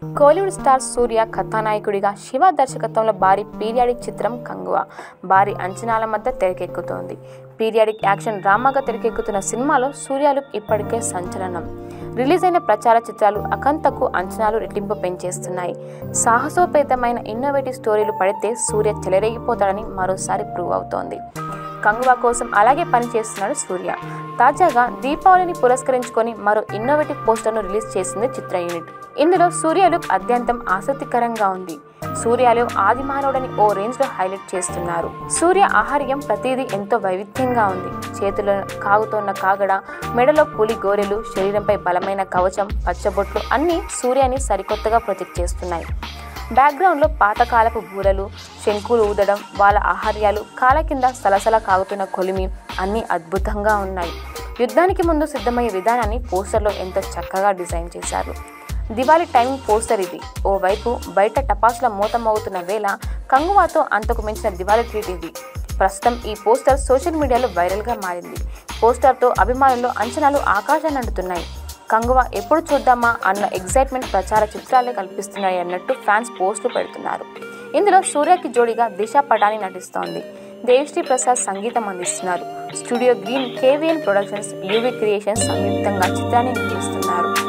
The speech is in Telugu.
కోలీవుడ్ స్టార్ సూర్య కథానాయకుడిగా శివ దర్శకత్వంలో భారీ పీరియాడిక్ చిత్రం కంగువ భారీ అంచనాల మధ్య తెరకెక్కుతోంది పీరియాడిక్ యాక్షన్ డ్రామాగా తెరకెక్కుతున్న సినిమాలో సూర్య లుక్ ఇప్పటికే సంచలనం రిలీజ్ అయిన ప్రచార చిత్రాలు అకంతకు అంచనాలు రెట్టింపు పెంచేస్తున్నాయి సాహసోపేతమైన ఇన్నోవేటివ్ స్టోరీలు పడితే సూర్య చెలరేగిపోతాడని మరోసారి ప్రూవ్ అవుతోంది కంగువా కోసం అలాగే పనిచేస్తున్నాడు సూర్య తాజాగా దీపావళిని పురస్కరించుకొని మరో ఇన్నోవేటివ్ పోస్టర్ను రిలీజ్ చేసింది చిత్ర యూనిట్ ఇందులో సూర్య లుక్ అత్యంతం ఆసక్తికరంగా ఉంది సూర్యలో ఆది మానవుడని ఓ రేంజ్ లో హైలైట్ చేస్తున్నారు సూర్య ఆహార్యం ప్రతిదీ ఎంతో వైవిధ్యంగా ఉంది చేతిలో కాగుతోన్న కాగడ మెడలో పులి గోరెలు శరీరంపై బలమైన కవచం పచ్చబొట్లు అన్నీ సూర్యని సరికొత్తగా ప్రొజెక్ట్ చేస్తున్నాయి బ్యాక్గ్రౌండ్లో పాతకాలపు బూరలు శంకులు ఊదడం వాళ్ళ ఆహార్యాలు కాల కింద సలసల కాగుతున్న కొలిమి అన్నీ అద్భుతంగా ఉన్నాయి యుద్ధానికి ముందు సిద్ధమయ్యే విధానాన్ని పోస్టర్లో ఎంతో చక్కగా డిజైన్ చేశారు దివాళీ టైమింగ్ పోస్టర్ ఇది ఓవైపు బయట టపాసుల మూత మోగుతున్న వేళ కంగువాతో అంతకు మించిన దివాళీ ట్రీట్ ఇది ప్రస్తుతం ఈ పోస్టర్ సోషల్ మీడియాలో వైరల్గా మారింది పోస్టర్తో అభిమానుల్లో అంచనాలు ఆకాశాన్ని అంటుతున్నాయి కంగువ ఎప్పుడు చూద్దామా అన్న ఎగ్జైట్మెంట్ ప్రచార చిత్రాలే కల్పిస్తున్నాయి అన్నట్టు ఫ్యాన్స్ పోస్టులు పెడుతున్నారు ఇందులో సూర్యకి జోడిగా దిశ పటాని నటిస్తోంది దేవిశ్రీ ప్రసాద్ సంగీతం అందిస్తున్నారు studio green KVN productions UV creations సంయుక్తంగా చిత్రాన్ని నిర్మిస్తున్నారు